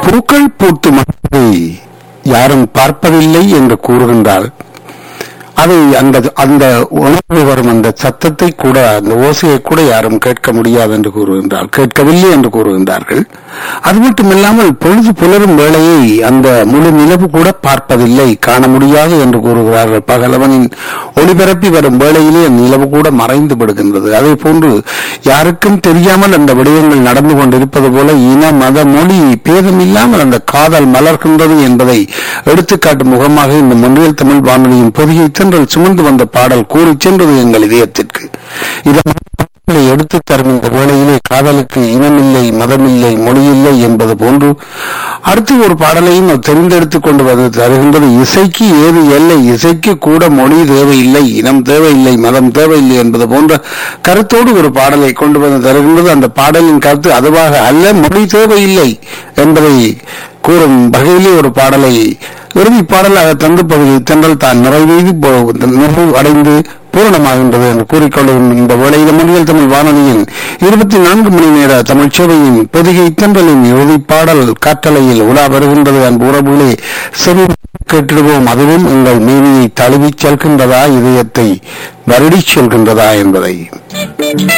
பூக்கள் பூத்து மலர்வதை யாரும் பார்ப்பதில்லை என்று கூறுகின்றாள் அதை அந்த அந்த உணர்வு வரும் அந்த சத்தத்தை கூட அந்த ஓசையை கூட யாரும் கேட்க முடியாது என்று கூறுகின்றார் கேட்கவில்லை என்று கூறுகின்றார்கள் அது மட்டுமில்லாமல் பொழுது புலரும் வேளையை அந்த முழு நிலவு கூட பார்ப்பதில்லை காண முடியாது என்று கூறுகிறார்கள் பகலவனின் ஒளிபரப்பி வரும் வேளையிலே நிலவு கூட மறைந்து விடுகின்றது அதே போன்று யாருக்கும் தெரியாமல் அந்த விடயங்கள் நடந்து கொண்டிருப்பது போல இன மத மொழி பேதமில்லாமல் அந்த காதல் மலர்கின்றது என்பதை எடுத்துக்காட்டும் முகமாக இந்த முன்னில் தமிழ் வானொலியின் பொதியை தென்றல் சுமந்து வந்த பாடல் கூறிச் சென்றது எங்கள் இதயத்திற்கு இதன் பாடலை எடுத்துத் தரும் இந்த வேளையிலே காதலுக்கு இனமில்லை மதமில்லை மொழியில்லை என்பது போன்று அடுத்து ஒரு பாடலையும் அது தெரிந்தெடுத்துக் கொண்டு வந்து தருகின்றது இசைக்கு ஏது எல்லை இசைக்கு கூட மொழி தேவையில்லை இனம் தேவையில்லை மதம் தேவையில்லை என்பது போன்ற கருத்தோடு ஒரு பாடலை கொண்டு வந்து தருகின்றது அந்த பாடலின் கருத்து அதுவாக அல்ல மொழி தேவையில்லை என்பதை கூறும் வகையிலே ஒரு பாடலை இறுதி பாடலாக தந்து பகுதி தென்றல் தான் நிறைவேறி போ- நிறைவு அடைந்து பூரணமாகின்றது என்று கூறிக்கொள்ளும் இந்த வேளையில் மொழியல் தமிழ் வானொலியின் இருபத்தி நான்கு மணி நேர தமிழ் சேவையின் பொதிகை தென்றலின் இறுதி பாடல் காற்றலையில் உலா வருகின்றது அன்பு உறவுகளே செவி கேட்டிடுவோம் அதுவும் எங்கள் மேனியை தழுவிச் செல்கின்றதா இதயத்தை வருடிச் செல்கின்றதா என்பதை